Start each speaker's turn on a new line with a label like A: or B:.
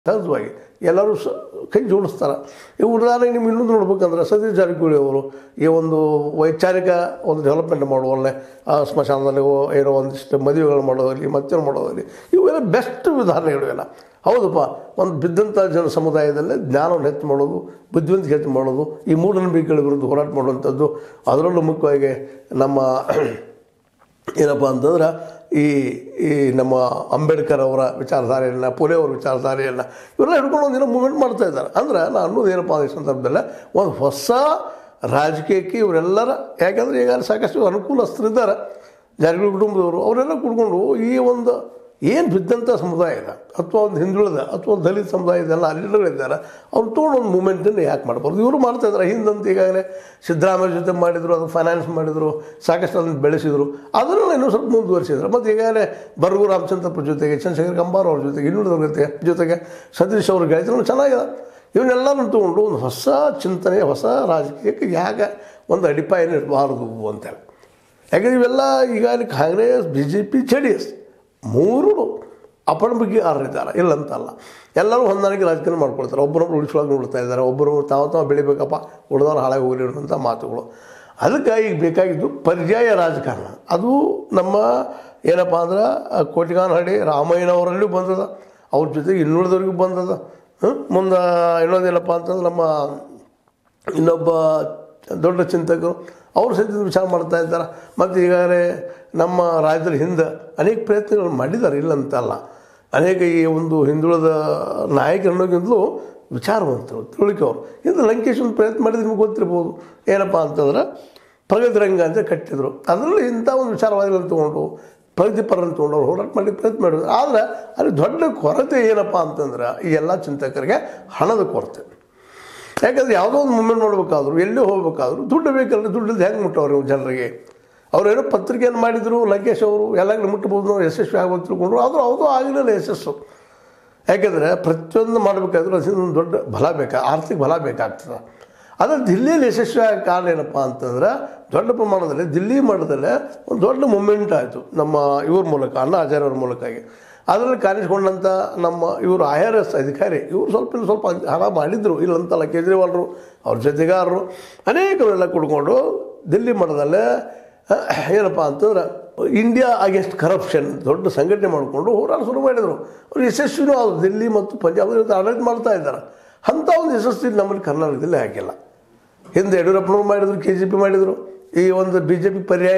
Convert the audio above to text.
A: ಸಹಜವಾಗಿ ಎಲ್ಲರೂ ಸ ಕೈ ಜೋಡಿಸ್ತಾರೆ ಈ ಉದಾಹರಣೆಗೆ ನೀವು ಇನ್ನೊಂದು ನೋಡ್ಬೇಕಂದ್ರೆ ಸತೀಶ್ ಜಾರಕಿಹೊಳಿ ಅವರು ಈ ಒಂದು ವೈಚಾರಿಕ ಒಂದು ಡೆವಲಪ್ಮೆಂಟ್ ಮಾಡುವಲ್ಲೇ ಆ ಸ್ಮಶಾನದಲ್ಲಿ ಹೋ- ಏನೋ ಒಂದಿಷ್ಟು ಮದುವೆಗಳು ಮಾಡೋದಾಗಲಿ ಮತ್ತೇನು ಮಾಡೋದಾಗಲಿ ಇವೆಲ್ಲ ಬೆಸ್ಟ್ ಉದಾಹರಣೆಗಳು ಇವೆಲ್ಲ ಹೌದಪ್ಪ ಒಂದು ಬಿದ್ದಂಥ ಜನ ಸಮುದಾಯದಲ್ಲೇ ಜ್ಞಾನವನ್ನು ಹೆಚ್ಚು ಮಾಡೋದು ಬುದ್ಧಿವಂತಿಕೆ ಹೆಚ್ಚು ಮಾಡೋದು ಈ ಮೂಢನಂಬಿಕೆಗಳ ವಿರುದ್ಧ ಹೋರಾಟ ಮಾಡುವಂಥದ್ದು ಅದರಲ್ಲೂ ಮುಖ್ಯವಾಗಿ ನಮ್ಮ ಏನಪ್ಪ ಅಂತಂದ್ರೆ ಈ ಈ ನಮ್ಮ ಅಂಬೇಡ್ಕರ್ ಅವರ ವಿಚಾರಧಾರೆಯನ್ನು ಪುಲೆ ಅವರ ವಿಚಾರಧಾರೆಯನ್ನು ಇವರೆಲ್ಲ ಹಿಡ್ಕೊಂಡು ಒಂದಿನ ಮೂವ್ಮೆಂಟ್ ಮಾಡ್ತಾ ಇದ್ದಾರೆ ಅಂದ್ರೆ ನಾನು ಅನ್ನೋದು ಏನಪ್ಪ ಈ ಸಂದರ್ಭದಲ್ಲಿ ಒಂದು ಹೊಸ ರಾಜಕೀಯಕ್ಕೆ ಇವರೆಲ್ಲರ ಯಾಕಂದರೆ ಈಗ ಸಾಕಷ್ಟು ಅನುಕೂಲಸ್ಥರಿದ್ದಾರೆ ಜಾರಕಿಹೊಳಿ ಕುಟುಂಬದವರು ಅವರೆಲ್ಲ ಕೂಡ್ಕೊಂಡು ಈ ಒಂದು ಏನು ಬಿದ್ದಂಥ ಸಮುದಾಯ ಇದೆ ಅಥವಾ ಒಂದು ಹಿಂದುಳಿದ ಅಥವಾ ಒಂದು ದಲಿತ ಸಮುದಾಯದೆಲ್ಲ ಲೀಡರ್ಗಳಿದ್ದಾರೆ ಅವ್ರು ತೊಗೊಂಡು ಒಂದು ಮೂಮೆಂಟನ್ನು ಯಾಕೆ ಮಾಡಬಾರ್ದು ಇವರು ಮಾಡ್ತಾ ಇದ್ದಾರೆ ಹಿಂದಂತ ಈಗಾಗಲೇ ಸಿದ್ದರಾಮಯ್ಯ ಜೊತೆ ಮಾಡಿದರು ಅದು ಫೈನಾನ್ಸ್ ಮಾಡಿದರು ಸಾಕಷ್ಟು ಅದನ್ನು ಬೆಳೆಸಿದರು ಅದನ್ನೆಲ್ಲ ಇನ್ನೂ ಸ್ವಲ್ಪ ಮುಂದುವರಿಸಿದ್ರು ಮತ್ತು ಈಗಾಗಲೇ ಬರ್ಗು ರಾಮಚಂದ್ರಪ್ಪ ಜೊತೆಗೆ ಚಂದ್ರಶೇಖರ್ ಕಂಬಾರ್ ಅವ್ರ ಜೊತೆಗೆ ಇನ್ನುಳಿದವ್ರ ಜೊತೆ ಜೊತೆಗೆ ಸತೀಶ್ ಅವ್ರ ಗಾಯತ್ರಿ ಚೆನ್ನಾಗಿದೆ ಇವನ್ನೆಲ್ಲರನ್ನು ತೊಗೊಂಡು ಒಂದು ಹೊಸ ಚಿಂತನೆ ಹೊಸ ರಾಜಕೀಯಕ್ಕೆ ಯಾಕೆ ಒಂದು ಅಡಿಪಾಯನ ಇರಬಾರ್ದು ಅಂತೇಳಿ ಯಾಕಂದ್ರೆ ಇವೆಲ್ಲ ಈಗಾಗಲೇ Congress B J P J D S ಮೂರು ಅಪನಂಬಿಕೆಗಾರರಿದ್ದಾರೆ ಇಲ್ಲಂತಲ್ಲ ಎಲ್ಲರೂ ಹೊಂದಾಣಿಕೆ ರಾಜಕಾರಣ ಮಾಡ್ಕೊಳ್ತಾರೆ ಒಬ್ಬರೊಬ್ರು ಉಳಿಸೊಳಗೆ ನೋಡ್ತಾ ಇದ್ದಾರೆ ಒಬ್ಬರು ತಾವು ತಾವು ಬೆಳಿಬೇಕಪ್ಪ ಉಳಿದವ್ರು ಹಾಳಾಗಿ ಹೋಗಲಿ ಅನ್ನೋಂಥ ಮಾತುಗಳು ಅದಕ್ಕೆ ಈಗ ಬೇಕಾಗಿದ್ದು ಪರ್ಯಾಯ ರಾಜಕಾರಣ ಅದು ನಮ್ಮ ಏನಪ್ಪ ಅಂದ್ರೆ ಕೋಟಿಗಾನಹಳ್ಳಿ ರಾಮಯ್ಯನವರಲ್ಲೂ ಬಂದದ ಅವ್ರ ಜೊತೆಗೆ ಇನ್ನುಳಿದವ್ರಿಗೂ ಬಂದದ ಹ್ಮ್? ಮುಂದೆ ಇನ್ನೊಂದೇನಪ್ಪ ಅಂತಂದ್ರೆ ನಮ್ಮ ಇನ್ನೊಬ್ಬ ದೊಡ್ಡ ಚಿಂತಕರು ಅವರು ಸಹಿತ ವಿಚಾರ ಮಾಡ್ತಾ ಇದ್ದಾರೆ ಮತ್ತು ಈಗಾಗಲೇ ನಮ್ಮ ರಾಜ್ಯದ ಹಿಂದೆ ಅನೇಕ ಪ್ರಯತ್ನಗಳು ಮಾಡಿದ್ದಾರೆ ಇಲ್ಲ ಅಂತಲ್ಲ ಅನೇಕ ಈ ಒಂದು ಹಿಂದುಳಿದ ನಾಯಕರನ್ನೋಗಿಂತಲೂ ವಿಚಾರವಂತರು ತಿಳುವಳಿಕೆಯವರು ಇದು ಲಂಕೇಶ್ ಒಂದು ಪ್ರಯತ್ನ ಮಾಡಿದ್ರೆ ನಿಮ್ಗೆ ಗೊತ್ತಿರ್ಬೋದು ಏನಪ್ಪ ಅಂತಂದ್ರೆ ಪ್ರಗತಿ ರಂಗ ಅಂತ ಕಟ್ಟಿದರು ಅದರಲ್ಲಿ ಇಂಥ ಒಂದು ವಿಚಾರವಾದಿಗಳನ್ನು ತೊಗೊಂಡು ಪ್ರಗತಿಪರನ್ನು ತೊಗೊಂಡು ಅವ್ರು ಹೋರಾಟ ಮಾಡಿ ಪ್ರಯತ್ನ ಮಾಡಿದ್ರು ಆದರೆ ಅಲ್ಲಿ ದೊಡ್ಡ ಕೊರತೆ ಏನಪ್ಪ ಅಂತಂದ್ರೆ ಈ ಎಲ್ಲ ಚಿಂತಕರಿಗೆ ಹಣದ ಕೊರತೆ ಯಾಕಂದ್ರೆ ಯಾವುದೋ ಒಂದು ಮೂಮೆಂಟ್ ಮಾಡಬೇಕಾದ್ರು ಎಲ್ಲೇ ಹೋಗ್ಬೇಕಾದ್ರು ದುಡ್ಡು ಬೇಕಲ್ಲ ದುಡ್ಡಿದ್ದು ಹೆಂಗೆ ಮುಟ್ಟವ್ರು ಇವ್ರು ಜನರಿಗೆ ಅವರೇನೋ ಪತ್ರಿಕೆಯನ್ನು ಮಾಡಿದರು ಲಂಕೇಶ್ ಅವರು ಎಲ್ಲ ಕಡೆ ಮುಟ್ಟಬಹುದು ನಾವು ಯಶಸ್ವಿ ಆಗ್ಬೋದು ತಿಳ್ಕೊಂಡ್ರು ಆದರೂ ಅದು ಆಗಲಿಲ್ಲ ಯಶಸ್ಸು ಯಾಕೆಂದರೆ ಪ್ರತಿಯೊಂದು ಮಾಡಬೇಕಾದ್ರೂ ಅದರಿಂದ ಒಂದು ದೊಡ್ಡ ಬಲ ಬೇಕಾ ಆರ್ಥಿಕ ಬಲ ಬೇಕಾಗ್ತದೆ ಆದರೆ ದಿಲ್ಲಿಯಲ್ಲಿ ಯಶಸ್ವಿ ಆಗ ಕಾರಣ ಏನಪ್ಪ ಅಂತಂದ್ರೆ ದೊಡ್ಡ ಪ್ರಮಾಣದಲ್ಲಿ ದಿಲ್ಲಿ ಮಟ್ಟದಲ್ಲೇ ಒಂದು ದೊಡ್ಡ ಮೂಮೆಂಟ್ ಆಯಿತು ನಮ್ಮ ಇವ್ರ ಮೂಲಕ ಅಣ್ಣ ಆಚಾರ್ಯ ಅವ್ರ ಮೂಲಕಾಗಿ ಅದರಲ್ಲಿ ಕಾಣಿಸ್ಕೊಂಡಂಥ ನಮ್ಮ ಇವರು ಐ ಆರ್ ಎಸ್ ಅಧಿಕಾರಿ ಇವರು ಸ್ವಲ್ಪ ಇನ್ನು ಸ್ವಲ್ಪ ಹಣ ಮಾಡಿದರು ಇಲ್ಲಂತಲ್ಲ ಕೇಜ್ರಿವಾಲ್ರು ಅವ್ರ ಜೊತೆಗಾರರು ಅನೇಕರೆಲ್ಲ ಕುಡ್ಕೊಂಡು ದಿಲ್ಲಿ ಮಟ್ಟದಲ್ಲೇ ಏನಪ್ಪ ಅಂತಂದ್ರೆ ಇಂಡಿಯಾ ಅಗೇನ್ಸ್ಟ್ ಕರಪ್ಷನ್ ದೊಡ್ಡ ಸಂಘಟನೆ ಮಾಡಿಕೊಂಡು ಹೋರಾಟ ಶುರು ಮಾಡಿದರು ಅವರು ಯಶಸ್ವಿನೂ ಅವರು ದಿಲ್ಲಿ ಮತ್ತು ಪಂಜಾಬ್ ಆಡಳಿತ ಮಾಡ್ತಾ ಇದ್ದಾರೆ ಅಂಥ ಒಂದು ಯಶಸ್ವಿ ನಮ್ಮಲ್ಲಿ ಕರ್ನಾಟಕದಲ್ಲಿ ಆಗಿಲ್ಲ ಹಿಂದೆ ಯಡಿಯೂರಪ್ಪನವ್ರು ಮಾಡಿದರು ಕೆ ಜಿ ಪಿ ಮಾಡಿದರು ಈ ಒಂದು ಬಿ ಜೆ ಪಿ ಪರ್ಯಾಯ